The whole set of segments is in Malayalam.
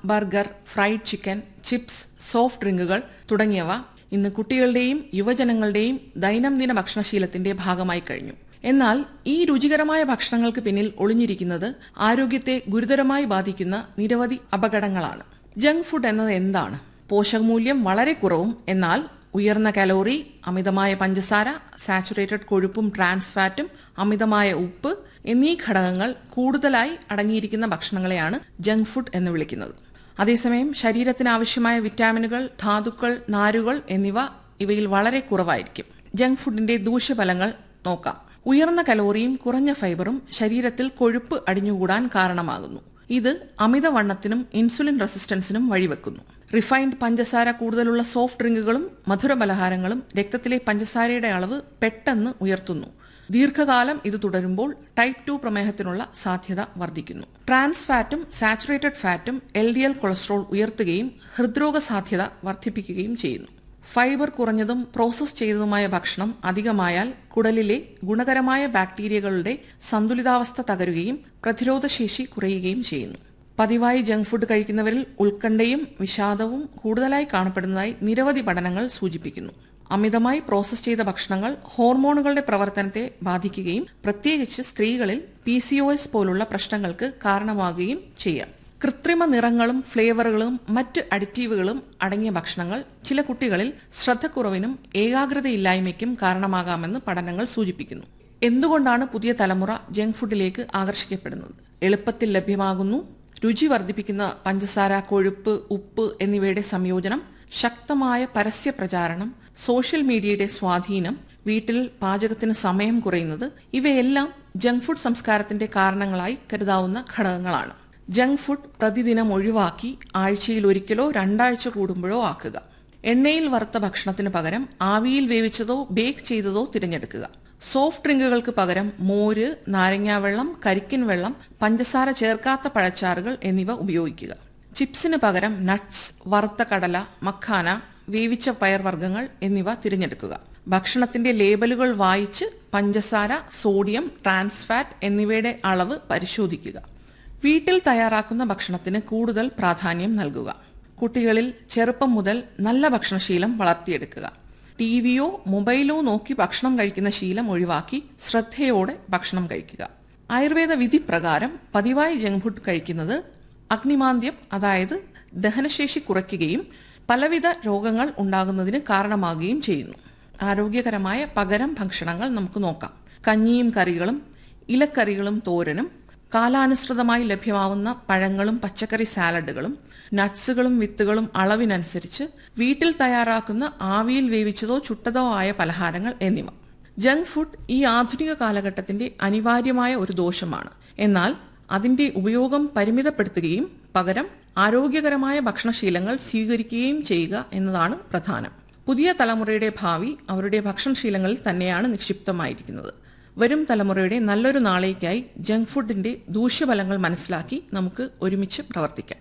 burger fried chicken chips soft ഡ്രിങ്കുകൾ തുടങ്ങിയവ ഇന്ന് കുട്ടികളുടെയും യുവജനങ്ങളുടെയും ദൈനംദിന ഭക്ഷണശീലത്തിന്റെ ഭാഗമായി കഴിഞ്ഞു എന്നാൽ ഈ രുചികരമായ ഭക്ഷണങ്ങൾക്ക് പിന്നിൽ ഒളിഞ്ഞിരിക്കുന്നത് ആരോഗ്യത്തെ ഗുരുതരമായി ബാധിക്കുന്ന നിരവധി അപകടങ്ങളാണ് ജങ്ക് ഫുഡ് എന്നത് എന്താണ് പോഷകമൂല്യം വളരെ കുറവും എന്നാൽ ഉയർന്ന കലോറി അമിതമായ പഞ്ചസാര സാച്ചുറേറ്റഡ് കൊഴുപ്പും ട്രാൻസ് ഫാറ്റും അമിതമായ ഉപ്പ് എന്നീ ഘടകങ്ങൾ കൂടുതലായി അടങ്ങിയിരിക്കുന്ന ഭക്ഷണങ്ങളെയാണ് ജങ്ക് ഫുഡ് എന്ന് വിളിക്കുന്നത് അതേസമയം ശരീരത്തിന് ആവശ്യമായ വിറ്റാമിനുകൾ ധാതുക്കൾ നാരുകൾ എന്നിവ ഇവയിൽ വളരെ കുറവായിരിക്കും ജങ്ക് ഫുഡിന്റെ ദൂഷ്യഫലങ്ങൾ നോക്കാം ഉയർന്ന കലോറിയും കുറഞ്ഞ ഫൈബറും ശരീരത്തിൽ കൊഴുപ്പ് അടിഞ്ഞുകൂടാൻ കാരണമാകുന്നു ഇത് അമിതവണ്ണത്തിനും ഇൻസുലിൻ റെസിസ്റ്റൻസിനും വഴിവെക്കുന്നു റിഫൈൻഡ് പഞ്ചസാര കൂടുതലുള്ള സോഫ്റ്റ് ഡ്രിങ്കുകളും മധുരപലഹാരങ്ങളും രക്തത്തിലെ പഞ്ചസാരയുടെ അളവ് പെട്ടെന്ന് ഉയർത്തുന്നു ദീർഘകാലം ഇത് തുടരുമ്പോൾ ടൈപ്പ് ടു പ്രമേഹത്തിനുള്ള സാധ്യത വർദ്ധിക്കുന്നു ട്രാൻസ് ഫാറ്റും സാച്ചുറേറ്റഡ് ഫാറ്റും എൽ ഡി എൽ കൊളസ്ട്രോൾ ഉയർത്തുകയും ഹൃദ്രോഗ സാധ്യത വർദ്ധിപ്പിക്കുകയും ചെയ്യുന്നു ഫൈബർ കുറഞ്ഞതും പ്രോസസ് ചെയ്തതുമായ ഭക്ഷണം അധികമായാൽ കുടലിലെ ഗുണകരമായ ബാക്ടീരിയകളുടെ സന്തുലിതാവസ്ഥ തകരുകയും പ്രതിരോധശേഷി കുറയുകയും ചെയ്യുന്നു പതിവായി ജങ്ക് ഫുഡ് കഴിക്കുന്നവരിൽ ഉത്കണ്ഠയും വിഷാദവും കൂടുതലായി കാണപ്പെടുന്നതായി നിരവധി പഠനങ്ങൾ സൂചിപ്പിക്കുന്നു അമിതമായി പ്രോസസ് ചെയ്ത ഭക്ഷണങ്ങൾ ഹോർമോണുകളുടെ പ്രവർത്തനത്തെ ബാധിക്കുകയും പ്രത്യേകിച്ച് സ്ത്രീകളിൽ പി സി ഒ എസ് പോലുള്ള പ്രശ്നങ്ങൾക്ക് കാരണമാകുകയും ചെയ്യാം കൃത്രിമ നിറങ്ങളും ഫ്ലേവറുകളും മറ്റ് അഡിറ്റീവുകളും അടങ്ങിയ ഭക്ഷണങ്ങൾ ചില കുട്ടികളിൽ ശ്രദ്ധക്കുറവിനും ഏകാഗ്രതയില്ലായ്മയ്ക്കും കാരണമാകാമെന്ന് പഠനങ്ങൾ സൂചിപ്പിക്കുന്നു എന്തുകൊണ്ടാണ് പുതിയ തലമുറ ജങ്ക് ഫുഡിലേക്ക് ആകർഷിക്കപ്പെടുന്നത് എളുപ്പത്തിൽ ലഭ്യമാകുന്നു രുചി വർദ്ധിപ്പിക്കുന്ന പഞ്ചസാര കൊഴുപ്പ് ഉപ്പ് എന്നിവയുടെ സംയോജനം ശക്തമായ പരസ്യ പ്രചാരണം സോഷ്യൽ മീഡിയയുടെ സ്വാധീനം വീട്ടിൽ പാചകത്തിന് സമയം കുറയുന്നത് ഇവയെല്ലാം ജങ്ക് ഫുഡ് സംസ്കാരത്തിന്റെ കാരണങ്ങളായി കരുതാവുന്ന ഘടകങ്ങളാണ് ജങ്ക് ഫുഡ് പ്രതിദിനം ഒഴിവാക്കി ആഴ്ചയിൽ ഒരിക്കലോ രണ്ടാഴ്ച കൂടുമ്പോഴോ ആക്കുക എണ്ണയിൽ വറുത്ത ഭക്ഷണത്തിന് പകരം ആവിയിൽ വേവിച്ചതോ ബേക്ക് ചെയ്തതോ തിരഞ്ഞെടുക്കുക സോഫ്റ്റ് ഡ്രിങ്കുകൾക്ക് പകരം മോര് നാരങ്ങാവെള്ളം കരിക്കിൻ വെള്ളം പഞ്ചസാര ചേർക്കാത്ത പഴച്ചാറുകൾ എന്നിവ ഉപയോഗിക്കുക ചിപ്സിന് പകരം നട്ട്സ് വറുത്ത കടല മഖാന വേവിച്ച പയർവർഗ്ഗങ്ങൾ എന്നിവ തിരഞ്ഞെടുക്കുക ഭക്ഷണത്തിന്റെ ലേബലുകൾ വായിച്ച് പഞ്ചസാര സോഡിയം ട്രാൻസ്ഫാറ്റ് എന്നിവയുടെ അളവ് പരിശോധിക്കുക വീട്ടിൽ തയ്യാറാക്കുന്ന ഭക്ഷണത്തിന് കൂടുതൽ പ്രാധാന്യം നൽകുക കുട്ടികളിൽ ചെറുപ്പം മുതൽ നല്ല ഭക്ഷണശീലം വളർത്തിയെടുക്കുക ടി വിയോ മൊബൈലോ നോക്കി ഭക്ഷണം കഴിക്കുന്ന ശീലം ഒഴിവാക്കി ശ്രദ്ധയോടെ ഭക്ഷണം കഴിക്കുക ആയുർവേദ വിധി പ്രകാരം പതിവായി ജങ്ക് ഫുഡ് കഴിക്കുന്നത് അഗ്നിമാന്ദ്യം അതായത് ദഹനശേഷി കുറയ്ക്കുകയും പലവിധ രോഗങ്ങൾ ഉണ്ടാകുന്നതിന് കാരണമാകുകയും ചെയ്യുന്നു ആരോഗ്യകരമായ പകരം ഭക്ഷണങ്ങൾ നമുക്ക് നോക്കാം കഞ്ഞിയും കറികളും ഇലക്കറികളും തോരനും കാലാനുസൃതമായി ലഭ്യമാവുന്ന പഴങ്ങളും പച്ചക്കറി സാലഡുകളും നട്ട്സുകളും വിത്തുകളും അളവിനനുസരിച്ച് വീട്ടിൽ തയ്യാറാക്കുന്ന ആവിയിൽ വേവിച്ചതോ ചുട്ടതോ ആയ പലഹാരങ്ങൾ എന്നിവ ജങ്ക് ഫുഡ് ഈ ആധുനിക കാലഘട്ടത്തിന്റെ അനിവാര്യമായ ഒരു ദോഷമാണ് എന്നാൽ അതിന്റെ ഉപയോഗം പരിമിതപ്പെടുത്തുകയും പകരം ആരോഗ്യകരമായ ഭക്ഷണശീലങ്ങൾ സ്വീകരിക്കുകയും ചെയ്യുക എന്നതാണ് പ്രധാനം പുതിയ തലമുറയുടെ ഭാവി അവരുടെ ഭക്ഷണശീലങ്ങളിൽ തന്നെയാണ് നിക്ഷിപ്തമായിരിക്കുന്നത് വരും തലമുറയുടെ നല്ലൊരു നാളേക്കായി ജങ്ക് ഫുഡിന്റെ ദൂഷ്യഫലങ്ങൾ മനസ്സിലാക്കി നമുക്ക് ഒരുമിച്ച് പ്രവർത്തിക്കാം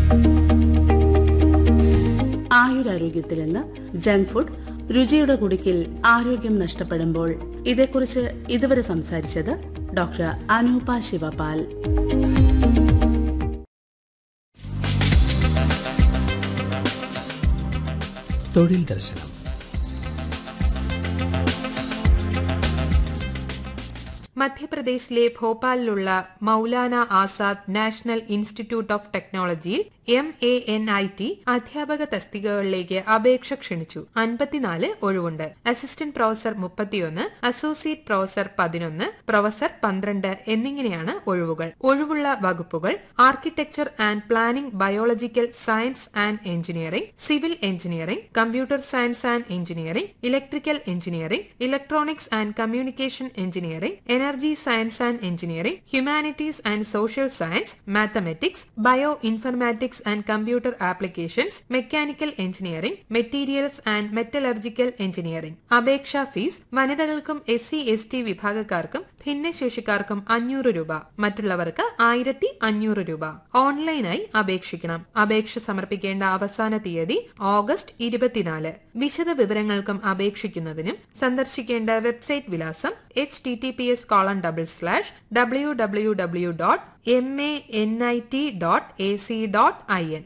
ആയുരാരോഗ്യത്തിൽ നിന്ന് ജങ്ക് ഫുഡ് രുചിയുടെ കുടുക്കിൽ ആരോഗ്യം നഷ്ടപ്പെടുമ്പോൾ ഇതേക്കുറിച്ച് ഇതുവരെ സംസാരിച്ചത് ഡോക്ടർ അനൂപ ശിവപാൽ തൊഴിൽ ദർശനം മധ്യപ്രദേശിലെ ഭോപ്പാലിലുള്ള Maulana Azad national institute of ടെക്നോളജിയിൽ M A N I T അധ്യാപക തസ്തികകളിലേക്ക് അപേക്ഷ ക്ഷണിച്ചു അൻപത്തിനാല് ഒഴിവുണ്ട് അസിസ്റ്റന്റ് പ്രൊഫസർ മുപ്പത്തിയൊന്ന് അസോസിയേറ്റ് പ്രൊഫസർ പതിനൊന്ന് പ്രൊഫസർ പന്ത്രണ്ട് എന്നിങ്ങനെയാണ് ഒഴിവുകൾ ഒഴിവുള്ള വകുപ്പുകൾ architecture and planning biological science and engineering civil engineering computer science and engineering electrical engineering electronics and communication engineering energy science and engineering humanities and social science mathematics bioinformatics and computer applications mechanical engineering materials and metallurgical engineering അപേക്ഷാ ഫീസ് വനിതകൾക്കും എസ് സി എസ് ടി വിഭാഗക്കാർക്കും ഭിന്നശേഷിക്കാർക്കും അഞ്ഞൂറ് രൂപ മറ്റുള്ളവർക്ക് ആയിരത്തി അഞ്ഞൂറ് രൂപ ഓൺലൈനായി അപേക്ഷിക്കണം അപേക്ഷ സമർപ്പിക്കേണ്ട അവസാന തീയതി ഓഗസ്റ്റ് ഇരുപത്തിനാല് വിശദ വിവരങ്ങൾക്കും അപേക്ഷിക്കുന്നതിനും സന്ദർശിക്കേണ്ട വെബ്സൈറ്റ് വിലാസം H T T P S colon double slash W W W dot M A N I T dot A C dot I N